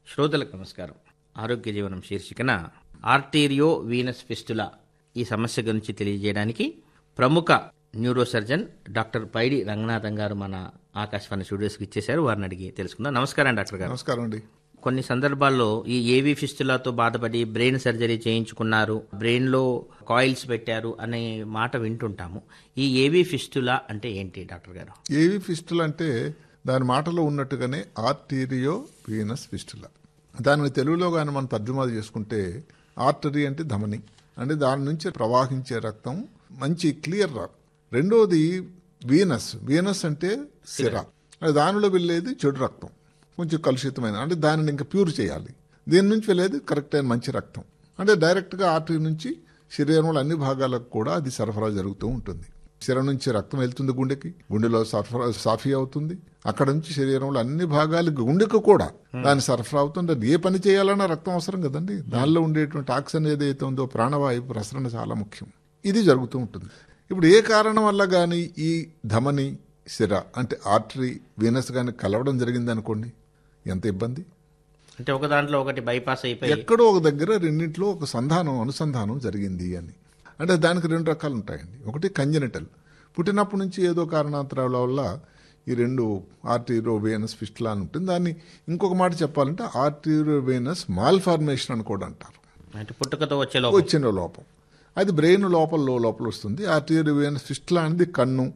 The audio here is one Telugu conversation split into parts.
శ్రోతలకు నమస్కారం ఆరోగ్య జీవనం శీర్షికన ఆర్టీరియో వీనస్ ఫిస్టులా ఈ సమస్య గురించి తెలియజేయడానికి ప్రముఖ neurosurgeon doctor Paidi Ranganatham garu మన ఆకాశవాణి స్టూడియోస్కి ఇచ్చేశారు వారిని అడిగి తెలుసుకుందాం నమస్కారం డాక్టర్ గారు నమస్కారం అండి కొన్ని సందర్భాల్లో ఈ ఏవి ఫిస్టులాతో బాధపడి బ్రెయిన్ సర్జరీ చేయించుకున్నారు బ్రెయిన్లో కాయిల్స్ పెట్టారు అనే మాట వింటుంటాము ఈ ఏవి ఫిస్టులా అంటే ఏంటి డాక్టర్ గారు ఏవి ఫిస్టులా అంటే దాని మాటలో ఉన్నట్టుగానే ఆర్టీరియో వీనస్ ఫిస్టులా దానిని తెలుగులో కానీ మనం తర్జుమా చేసుకుంటే ఆర్టరీ అంటే ధమని అంటే దాని నుంచి ప్రవాహించే రక్తం మంచి క్లియర్ రా రెండోది వీనస్ వీనస్ అంటే సిర అంటే దానిలో వెళ్ళేది చెడు రక్తం కొంచెం కలుషితమైన అంటే దానిని ఇంకా ప్యూర్ చేయాలి దీని నుంచి వెళ్ళేది కరెక్ట్ అయిన మంచి రక్తం అంటే డైరెక్ట్గా ఆర్టరీ నుంచి శరీరంలో అన్ని భాగాలకు కూడా అది సరఫరా జరుగుతూ ఉంటుంది శిర నుంచి రక్తం వెళ్తుంది గుండెకి గుండెలో సరఫరా సాఫీ అవుతుంది అక్కడ నుంచి శరీరంలో అన్ని భాగాలకి గుండెకు కూడా దాని సరఫరా అవుతుంది అది ఏ పని చేయాలన్నా రక్తం అవసరం కదండి దానిలో ఉండేటువంటి ఆక్సిజన్ ఏదైతే ఉందో ప్రాణవాయు ప్రసరణ చాలా ముఖ్యం ఇది జరుగుతూ ఉంటుంది ఇప్పుడు ఏ కారణం వల్ల కానీ ఈ ధమని శిర అంటే ఆర్టరీ వీనస్ కానీ కలవడం జరిగింది అనుకోండి ఎంత ఇబ్బంది అంటే ఒక దాంట్లో ఒకటి బైపాస్ అయిపోయి ఎక్కడో ఒక దగ్గర రెండింటిలో ఒక సంధానం అనుసంధానం జరిగింది అని అంటే దానికి రెండు రకాలు ఉంటాయండి ఒకటి కంజనిటల్ పుట్టినప్పటి నుంచి ఏదో కారణాంతరాల వల్ల ఈ రెండు ఆర్టీరో వేనస్ ఫిస్టులా అని ఉంటుంది దాన్ని ఇంకొక మాట చెప్పాలంటే ఆర్టీరో వేనస్ మాల్ఫార్మేషన్ అని కూడా అంటారు అంటే పుట్టుకతో వచ్చే లోపం వచ్చిన లోపం అది బ్రెయిన్ లోపల లో- లోపల వస్తుంది ఆర్టీరియో వేనస్ ఫిస్టులా అనేది కన్ను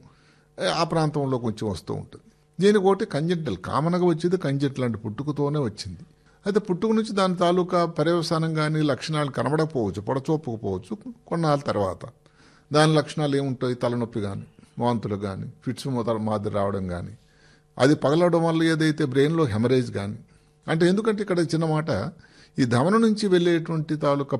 ఆ ప్రాంతంలో కొంచెం వస్తూ ఉంటుంది దీనికి ఒకటి కంజెంటల్ కామన్గా వచ్చేది కంజెంటల్ అంటే పుట్టుకతోనే వచ్చింది అయితే పుట్టుక నుంచి దాని తాలూకా పర్యవసానం కానీ లక్షణాలు కనబడకపోవచ్చు పొడచోపకపోవచ్చు కొన్నాళ్ళ తర్వాత దాని లక్షణాలు ఏముంటాయి తలనొప్పి కానీ వాంతులు కానీ ఫిట్స్ మొదల మాదిరి రావడం కానీ అది పగలవడం వల్ల ఏదైతే బ్రెయిన్లో హెమరేజ్ కానీ అంటే ఎందుకంటే ఇక్కడ చిన్న మాట ఈ ధమన నుంచి వెళ్ళేటువంటి తాలూకా